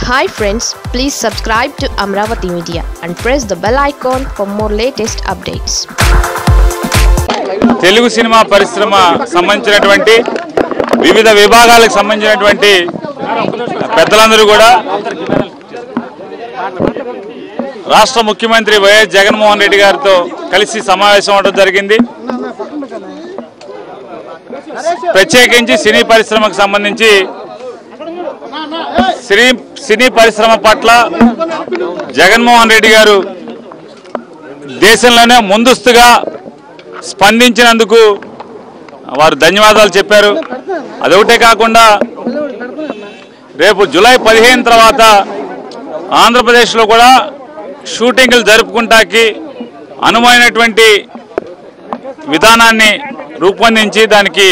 hi friends please subscribe to Amaravati media and press the bell icon for more latest updates Telugu cinema పరిశ్రమ సంబంధించినటువంటి వివిధ విభాగాలకు సంబంధించినటువంటి పెద్దలందరూ కూడా రాష్ట్ర ముఖ్యమంత్రి వైఎస్ జగన్మోహన్ రెడ్డి గారితో కలిసి సమావేశం అవడం జరిగింది ప్రత్యేకించి సినీ పరిశ్రమకు సంబంధించి సినీ సినీ పరిశ్రమ పట్ల జగన్మోహన్ రెడ్డి గారు దేశంలోనే ముందస్తుగా స్పందించినందుకు వారు ధన్యవాదాలు చెప్పారు అదొకటే కాకుండా రేపు జూలై పదిహేను తర్వాత ఆంధ్రప్రదేశ్లో కూడా షూటింగ్లు జరుపుకుంటాకి అనువైనటువంటి విధానాన్ని రూపొందించి దానికి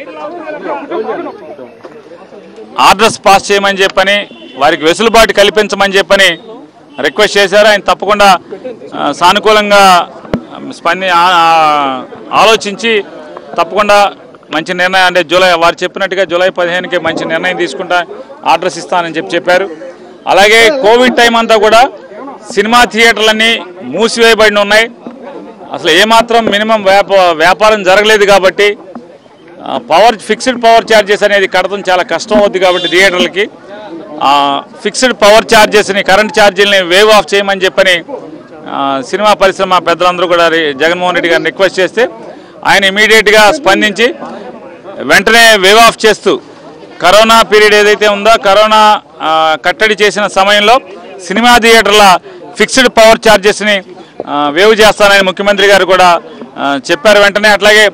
ఆర్డర్స్ పాస్ చేయమని చెప్పని వారికి వెసులుబాటు కల్పించమని చెప్పని రిక్వెస్ట్ చేశారు ఆయన తప్పకుండా ఆ, సానుకూలంగా స్పంది ఆ- ఆ- ఆలోచించి తప్పకుండా మంచి నిర్ణయం అంటే జూలై వారు చెప్పినట్టుగా జూలై పదిహేనుకి మంచి నిర్ణయం తీసుకుంటా ఆర్డర్స్ ఇస్తానని చెప్పి చెప్పారు అలాగే కోవిడ్ టైం అంతా కూడా సినిమా థియేటర్లన్నీ మూసివేయబడి ఉన్నాయి అసలు ఏమాత్రం మినిమం వ్యాప వ్యాపారం జరగలేదు కాబట్టి ఆ, పవర్ ఫిక్స్డ్ పవర్ ఛార్జెస్ అనేది కడతం చాలా కష్టం అవుద్ది కాబట్టి థియేటర్లకి ఆ, ఫిక్స్డ్ పవర్ ఛార్జెస్ని కరెంట్ ఛార్జీలని వేవ్ ఆఫ్ చేయమని చెప్పని ఆ, సినిమా పరిశ్రమ పెద్దలందరూ కూడా రి- జగన్మోహన్ రెడ్డి గారిని రిక్వెస్ట్ చేస్తే ఆయన ఇమీడియట్గా స్పందించి వెంటనే వేవ్ ఆఫ్ చేస్తూ కరోనా పీరియడ్ ఏదైతే ఉందో కరోనా ఆ, కట్టడి చేసిన సమయంలో సినిమా థియేటర్ల ఫిక్స్డ్ పవర్ ఛార్జెస్ని ఆ, వేవ్ చేస్తానని ముఖ్యమంత్రి గారు కూడా ఆ, చెప్పారు వెంటనే అట్లాగే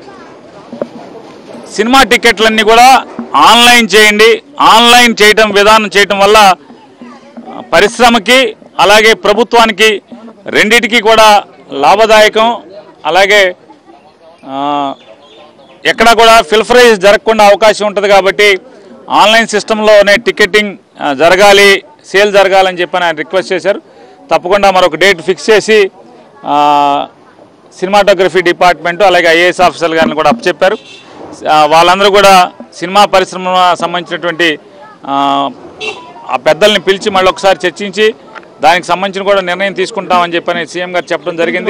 సినిమా టికెట్లన్నీ కూడా ఆన్లైన్ చేయండి ఆన్లైన్ చేయటం విధానం చేయటం వల్ల ఆ, పరిశ్రమకి అలాగే ప్రభుత్వానికి రెండిటికి కూడా లాభదాయకం అలాగే ఆ, ఎక్కడ కూడా ఫిల్ఫరైజ్ జరగకుండా అవకాశం ఉంటుంది కాబట్టి ఆన్లైన్ సిస్టంలోనే టికెటింగ్ ఆ, జరగాలి సేల్ జరగాలని చెప్పని ఆయన రిక్వెస్ట్ చేశారు తప్పకుండా మరొక డేట్ ఫిక్స్ చేసి ఆ, సినిమాటోగ్రఫీ డిపార్ట్మెంట్ అలాగే ఐఏఎస్ ఆఫీసర్లు గారిని కూడా అప్పచెప్పారు ఆ, వాళ్ళందరూ కూడా సినిమా పరిశ్రమ సంబంధించినటువంటి ఆ, ఆ పెద్దల్ని పిలిచి మళ్ళీ ఒకసారి చర్చించి దానికి సంబంధించిన కూడా నిర్ణయం తీసుకుంటామని చెప్పని సీఎం గారు చెప్పడం జరిగింది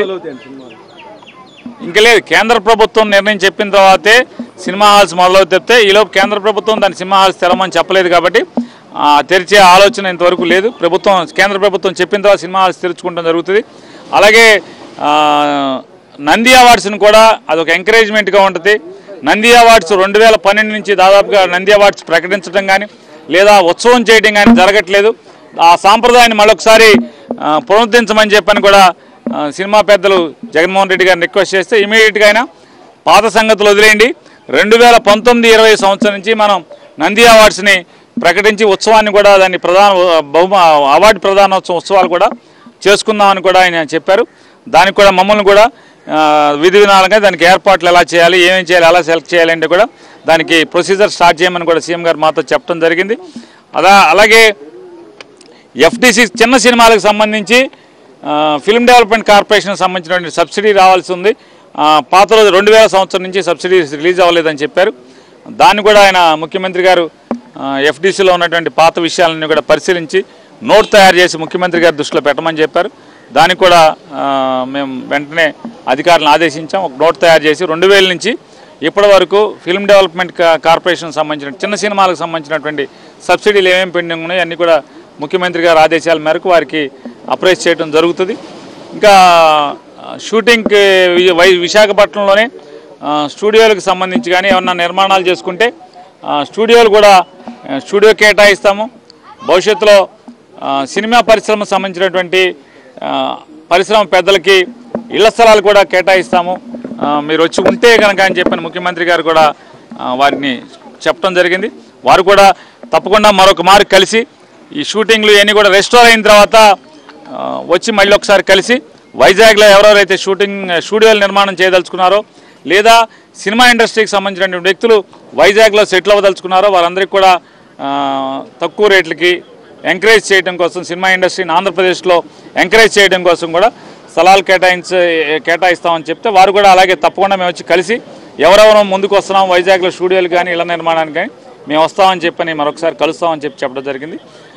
ఇంకా లేదు కేంద్ర ప్రభుత్వం నిర్ణయం చెప్పిన తర్వాతే సినిమా హాల్స్ మొదలవు తెప్తే ఈలోపు కేంద్ర ప్రభుత్వం దాని సినిమా హాల్స్ తెరమని చెప్పలేదు కాబట్టి ఆ, తెరిచే ఆలోచన ఇంతవరకు లేదు ప్రభుత్వం కేంద్ర ప్రభుత్వం చెప్పిన తర్వాత సినిమా హాల్స్ తెరుచుకుంటాం జరుగుతుంది అలాగే ఆ, నంది అవార్డ్స్ని కూడా అదొక ఎంకరేజ్మెంట్గా ఉంటుంది నంది అవార్డ్స్ రెండు వేల పన్నెండు నుంచి దాదాపుగా నంది అవార్డ్స్ ప్రకటించడం కానీ లేదా ఉత్సవం చేయడం కానీ జరగట్లేదు ఆ సాంప్రదాయాన్ని మళ్ళొకసారి ఆ, పునరుద్ధరించమని చెప్పని కూడా ఆ, సినిమా పెద్దలు జగన్మోహన్ రెడ్డి గారిని రిక్వెస్ట్ చేస్తే ఇమీడియట్గా అయినా పాత సంగతులు వదిలేయండి రెండు వేల పంతొమ్మిది ఇరవై సంవత్సరం నుంచి మనం నంది అవార్డ్స్ని ప్రకటించి ఉత్సవాన్ని కూడా దాన్ని ప్రధాన బహుమ అవార్డు ప్రధానోత్సవం ఉత్సవాలు కూడా చేసుకుందామని కూడా ఆయన చెప్పారు దానికి కూడా మమ్మల్ని కూడా ఆ, విధి విధానంగా దానికి ఏర్పాట్లు ఎలా చేయాలి ఏమేం చేయాలి ఎలా సెలెక్ట్ చేయాలంటే కూడా దానికి ప్రొసీజర్ స్టార్ట్ చేయమని కూడా సీఎం గారు మాతో చెప్పడం జరిగింది అలా అలాగే ఎఫ్టీసీ చిన్న సినిమాలకు సంబంధించి ఆ, ఫిల్మ్ డెవలప్మెంట్ కార్పొరేషన్ సంబంధించినటువంటి సబ్సిడీ రావాల్సి ఉంది ఆ, పాత రోజు రెండు వేల సంవత్సరం నుంచి సబ్సిడీ రిలీజ్ అవ్వలేదని చెప్పారు దాన్ని కూడా ఆయన ముఖ్యమంత్రి గారు ఎఫ్డీసీలో ఉన్నటువంటి పాత విషయాలన్నీ కూడా పరిశీలించి నోట్ తయారు చేసి ముఖ్యమంత్రి గారి దృష్టిలో పెట్టమని చెప్పారు దానికి కూడా ఆ, మేము వెంటనే అధికారులను ఆదేశించాం ఒక నోట్ తయారు చేసి రెండు వేల నుంచి ఇప్పటి వరకు ఫిల్మ్ డెవలప్మెంట్ కా- కార్పొరేషన్ సంబంధించిన చిన్న సినిమాలకు సంబంధించినటువంటి సబ్సిడీలు ఏమేమి పెండింగ్ ఉన్నాయో అన్నీ కూడా ముఖ్యమంత్రి గారి ఆదేశాల మేరకు వారికి అప్రైజ్ చేయడం జరుగుతుంది ఇంకా ఆ, షూటింగ్కి వి- వై- విశాఖపట్నంలోనే ఆ, స్టూడియోలకు సంబంధించి కానీ ఏమన్నా నిర్మాణాలు చేసుకుంటే ఆ, స్టూడియోలు కూడా ఆ, స్టూడియో కేటాయిస్తాము భవిష్యత్తులో ఆ, సినిమా పరిశ్రమకు సంబంధించినటువంటి ఆ, పరిశ్రమ పెద్దలకి ఇళ్ల స్థలాలు కూడా కేటాయిస్తాము ఆ, మీరు వచ్చి ఉంటే కనుక అని చెప్పిన ముఖ్యమంత్రి గారు కూడా ఆ, వారిని చెప్పడం జరిగింది వారు కూడా తప్పకుండా మరొక మారు కలిసి ఈ షూటింగ్లు ఇవన్నీ కూడా రెస్టోర్ అయిన తర్వాత ఆ, వచ్చి మళ్ళీ ఒకసారి కలిసి వైజాగ్లో ఎవరెవరైతే షూటింగ్ స్టూడియోలు నిర్మాణం చేయదలుచుకున్నారో లేదా సినిమా ఇండస్ట్రీకి సంబంధించినటువంటి వ్యక్తులు వైజాగ్లో సెటిల్ అవ్వదలుచుకున్నారో వారందరికీ కూడా ఆ, తక్కువ రేట్లకి ఎంకరేజ్ చేయడం కోసం సినిమా ఇండస్ట్రీని ఆంధ్రప్రదేశ్లో ఎంకరేజ్ చేయడం కోసం కూడా స్థలాలు కేటాయించ కేటాయిస్తామని చెప్తే వారు కూడా అలాగే తప్పకుండా మేము వచ్చి కలిసి ఎవరెవరు ముందుకు వస్తున్నాం వైజాగ్లో స్టూడియోలు కానీ ఇళ్ల నిర్మాణానికి కానీ మేము వస్తామని చెప్పని మరొకసారి కలుస్తామని చెప్పి చెప్పడం జరిగింది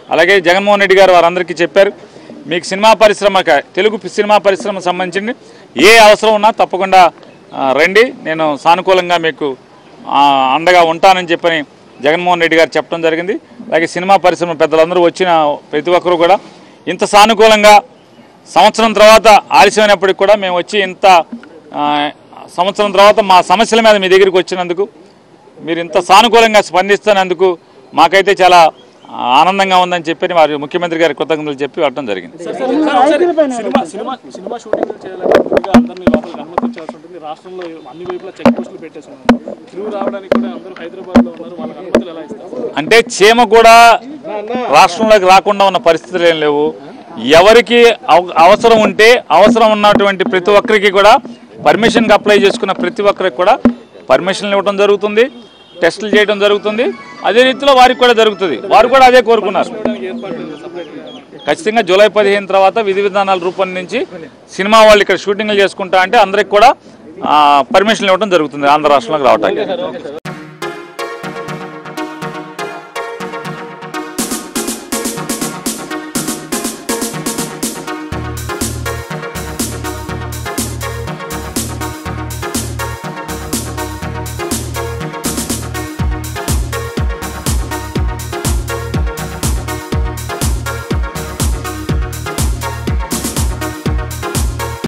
అలాగే జగన్మోహన్ రెడ్డి గారు వారందరికీ చెప్పారు మీకు సినిమా పరిశ్రమ తెలుగు సినిమా పరిశ్రమ సంబంధించి ఏ అవసరం ఉన్నా తప్పకుండా ఆ, రండి నేను సానుకూలంగా మీకు ఆ, అండగా ఉంటానని చెప్పని జగన్మోహన్ రెడ్డి గారు చెప్పడం జరిగింది అలాగే సినిమా పరిశ్రమ పెద్దలందరూ వచ్చిన ప్రతి ఒక్కరూ కూడా ఇంత సానుకూలంగా సంవత్సరం తర్వాత ఆలస్యమైనప్పటికి కూడా మేము వచ్చి ఇంత ఆ, సంవత్సరం తర్వాత మా సమస్యల మీద మీ దగ్గరికి వచ్చినందుకు మీరు ఇంత సానుకూలంగా స్పందిస్తున్నందుకు మాకైతే చాలా ఆనందంగా ఉందని చెప్పి వారి ముఖ్యమంత్రి గారి కృతజ్ఞతలు చెప్పి వెళ్ళడం జరిగింది సినిమా సినిమా సినిమా షూటింగ్ చేయాలంటే ముందుగా అందరినీ లోపలికి అనుమతించాల్సి ఉంటుంది రాష్ట్రంలో అన్ని వైపులా చెక్ పోస్టులు పెట్టేసి ఉన్నారు తిరుగు రావడానికి కూడా అందరూ హైదరాబాద్ లో ఉన్నారు వాళ్ళకి అనుమతులు ఎలా ఇస్తారు అంటే చీమ కూడా రాష్ట్రంలోకి రాకుండా ఉన్న పరిస్థితులు ఏం లేవు ఎవరికి అవ- అవసరం ఉంటే అవసరం ఉన్నటువంటి ప్రతి ఒక్కరికి కూడా పర్మిషన్కి అప్లై చేసుకున్న ప్రతి ఒక్కరికి కూడా పర్మిషన్లు ఇవ్వడం జరుగుతుంది టెస్టులు చేయడం జరుగుతుంది అదే రీతిలో వారికి కూడా జరుగుతుంది వారు కూడా అదే కోరుకున్నారు ఏర్పాటు సపరేట్ ఖచ్చితంగా జూలై పదిహేను తర్వాత విధి విధానాలు రూపొందించి సినిమా వాళ్ళు ఇక్కడ షూటింగ్లు చేసుకుంటా అంటే అందరికి కూడా పర్మిషన్లు ఇవ్వడం జరుగుతుంది ఆంధ్ర రాష్ట్రంలోకి రావడానికి